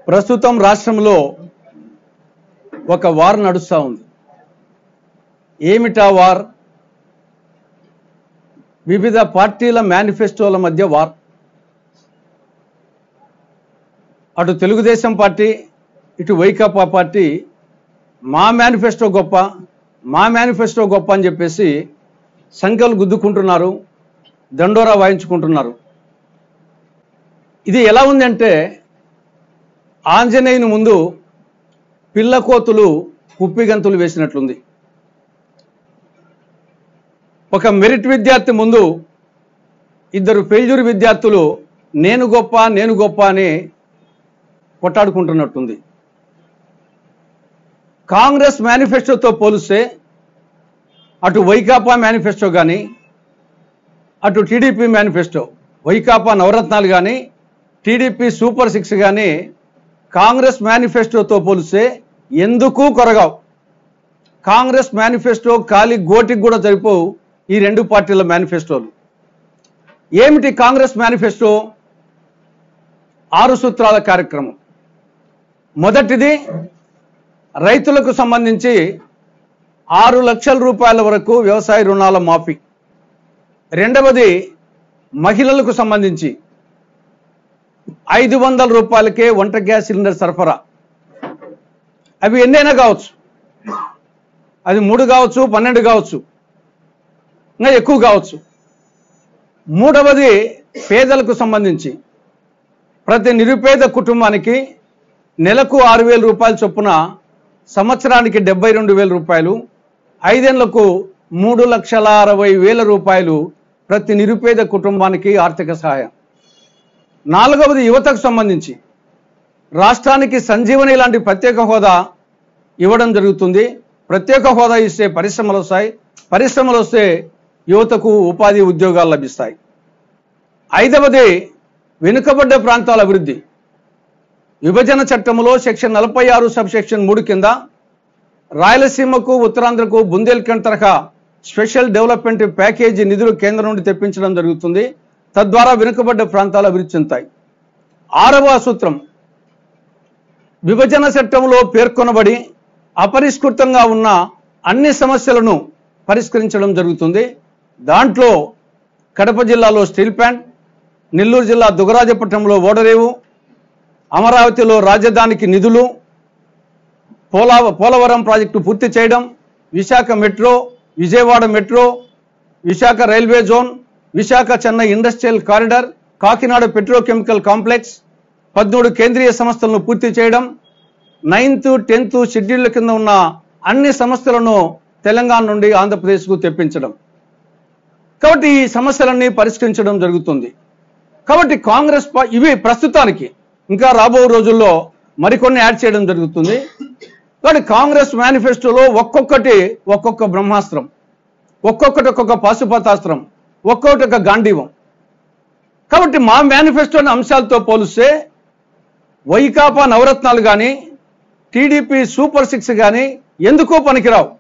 ప్రస్తుతం రాష్ట్రంలో ఒక వార్ నడుస్తూ ఉంది ఏమిటా వార్ వివిధ పార్టీల మేనిఫెస్టోల మధ్య వార్ అటు తెలుగుదేశం పార్టీ ఇటు వైకాపా పార్టీ మా మేనిఫెస్టో గొప్ప మా మేనిఫెస్టో గొప్ప అని చెప్పేసి సంఖ్యలు గుద్దుకుంటున్నారు దండోరా వాయించుకుంటున్నారు ఇది ఎలా ఉందంటే ఆంజనేయుని ముందు పిల్లకోతులు కుప్పిగంతులు వేసినట్లుంది ఒక మెరిట్ విద్యార్థి ముందు ఇద్దరు ఫెయిల్యూర్ విద్యార్థులు నేను గొప్ప నేను గొప్ప అని కొట్టాడుకుంటున్నట్టుంది కాంగ్రెస్ మేనిఫెస్టోతో పోలిస్తే అటు వైకాపా మేనిఫెస్టో కానీ అటు టీడీపీ మేనిఫెస్టో వైకాపా నవరత్నాలు కానీ టీడీపీ సూపర్ సిక్స్ కానీ కాంగ్రెస్ మేనిఫెస్టోతో పోలిస్తే ఎందుకు కొరగావు కాంగ్రెస్ మేనిఫెస్టో ఖాళీ గోటికి కూడా సరిపోవు ఈ రెండు పార్టీల మేనిఫెస్టోలు ఏమిటి కాంగ్రెస్ మేనిఫెస్టో ఆరు సూత్రాల కార్యక్రమం మొదటిది రైతులకు సంబంధించి ఆరు లక్షల రూపాయల వరకు వ్యవసాయ రుణాల మాఫీ రెండవది మహిళలకు సంబంధించి ఐదు వందల రూపాయలకే వంట గ్యాస్ సిలిండర్ సరఫరా అవి ఎన్నైనా కావచ్చు అది మూడు కావచ్చు పన్నెండు కావచ్చు ఇంకా ఎక్కువ కావచ్చు మూడవది పేదలకు సంబంధించి ప్రతి నిరుపేద కుటుంబానికి నెలకు ఆరు వేల రూపాయల చొప్పున సంవత్సరానికి డెబ్బై రెండు వేల రూపాయలు ఐదేళ్లకు మూడు లక్షల అరవై వేల రూపాయలు ప్రతి నిరుపేద కుటుంబానికి ఆర్థిక సహాయం నాలుగవది యువతకు సంబంధించి రాష్ట్రానికి సంజీవని లాంటి ప్రత్యేక హోదా ఇవ్వడం జరుగుతుంది ప్రత్యేక హోదా ఇస్తే పరిశ్రమలు వస్తాయి పరిశ్రమలు వస్తే యువతకు ఉపాధి ఉద్యోగాలు లభిస్తాయి ఐదవది వెనుకబడ్డ ప్రాంతాల అభివృద్ధి విభజన చట్టంలో సెక్షన్ నలభై ఆరు సబ్ సెక్షన్ మూడు కింద రాయలసీమకు ఉత్తరాంధ్రకు బుందేల్ఖండ్ తరహా స్పెషల్ డెవలప్మెంట్ ప్యాకేజీ నిధులు కేంద్రం నుండి తెప్పించడం జరుగుతుంది తద్వారా వెనుకబడ్డ ప్రాంతాలు అభివృద్ధి చెందుతాయి ఆరవ సూత్రం విభజన చట్టంలో పేర్కొనబడి అపరిష్కృతంగా ఉన్న అన్ని సమస్యలను పరిష్కరించడం జరుగుతుంది దాంట్లో కడప జిల్లాలో స్టీల్ ప్లాంట్ నెల్లూరు జిల్లా దుగరాజపట్నంలో ఓడరేవు అమరావతిలో రాజధానికి నిధులు పోలా పోలవరం ప్రాజెక్టు పూర్తి చేయడం Visakha metro Vijayawada metro Visakha railway zone Visakha Chennai industrial corridor Kakinada petrochemical complex పద్మూడు కేంద్రీయ సంస్థలను పూర్తి చేయడం నైన్త్ టెన్త్ షెడ్యూళ్ల కింద ఉన్న అన్ని సంస్థలను తెలంగాణ నుండి ఆంధ్రప్రదేశ్కు తెప్పించడం కాబట్టి ఈ సమస్యలన్నీ పరిష్కరించడం జరుగుతుంది కాబట్టి కాంగ్రెస్ పా- ఇవి ప్రస్తుతానికి ఇంకా రాబో రోజుల్లో మరికొన్ని యాడ్ చేయడం జరుగుతుంది కాబట్టి కాంగ్రెస్ మేనిఫెస్టోలో ఒక్కొక్కటి ఒక్కొక్క బ్రహ్మాస్త్రం ఒక్కొక్కటి ఒక్కొక్క పాశుపతాస్త్రం ఒక్కొక్కటి ఒక గాంధీవం కాబట్టి మా మేనిఫెస్టోని అంశాలతో పోలిస్తే వైకాపా నవరత్నాలు కానీ టీడీపీ సూపర్ సిక్స్ కానీ ఎందుకో పనికిరావు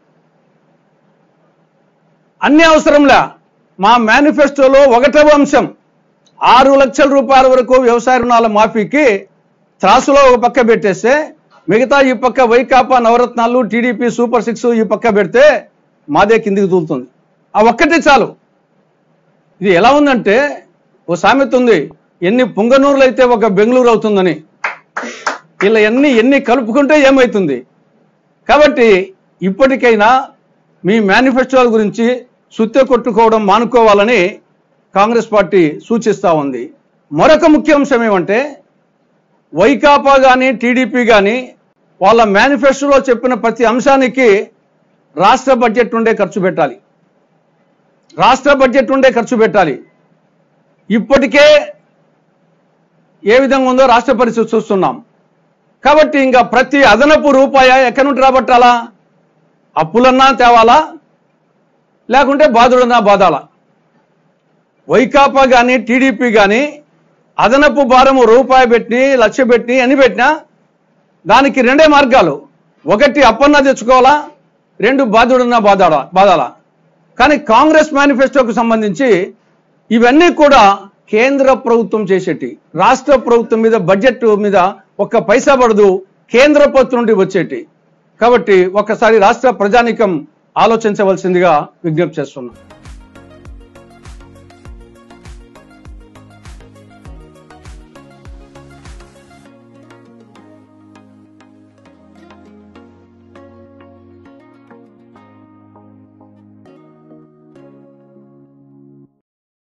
అన్ని అవసరంలా మా మేనిఫెస్టోలో ఒకటవ అంశం ఆరు లక్షల రూపాయల వరకు వ్యవసాయ రుణాల మాఫీకి త్రాసులో ఒక పక్క పెట్టేస్తే మిగతా ఈ పక్క వైకాపా నవరత్నాలు టీడీపీ సూపర్ సిక్స్ ఈ పక్క పెడితే మాదే కిందికి తూలుతుంది ఆ ఒక్కటే చాలు ఇది ఎలా ఉందంటే ఓ సామెత ఉంది ఎన్ని పుంగనూరులు అయితే ఒక బెంగళూరు అవుతుందని ఇలా ఎన్ని ఎన్ని కలుపుకుంటే ఏమవుతుంది కాబట్టి ఇప్పటికైనా మీ మేనిఫెస్టోల గురించి సుత్తె కొట్టుకోవడం మానుకోవాలని కాంగ్రెస్ పార్టీ సూచిస్తూ ఉంది మరొక ముఖ్య అంశం ఏమంటే వైకాపా కానీ టీడీపీ కానీ వాళ్ళ మేనిఫెస్టోలో చెప్పిన ప్రతి అంశానికి రాష్ట్ర బడ్జెట్ నుండే ఖర్చు పెట్టాలి రాష్ట్ర బడ్జెట్ నుండే ఖర్చు పెట్టాలి ఇప్పటికే ఏ విధంగా ఉందో రాష్ట్ర పరిస్థితి చూస్తున్నాం కాబట్టి ఇంకా ప్రతి అదనపు రూపాయ ఎక్కడి నుండి రాబట్టాలా అప్పులన్నా తేవాలా లేకుంటే బాధుడన్నా బాధాలా వైకాపా కానీ టీడీపీ కానీ అదనపు భారము రూపాయి పెట్టి లక్ష పెట్టి అని పెట్టినా దానికి రెండే మార్గాలు ఒకటి అప్పన్నా తెచ్చుకోవాలా రెండు బాధుడన్నా బాధాలా బాధాలా కానీ కాంగ్రెస్ మేనిఫెస్టోకు సంబంధించి ఇవన్నీ కూడా కేంద్ర ప్రభుత్వం చేసేటి రాష్ట్ర ప్రభుత్వం మీద బడ్జెట్ మీద ఒక్క పైసా పడదు కేంద్ర ప్రభుత్వం నుండి వచ్చేటి కాబట్టి ఒకసారి రాష్ట్ర ప్రజానికం ఆలోచించవలసిందిగా విజ్ఞప్తి చేస్తున్నాం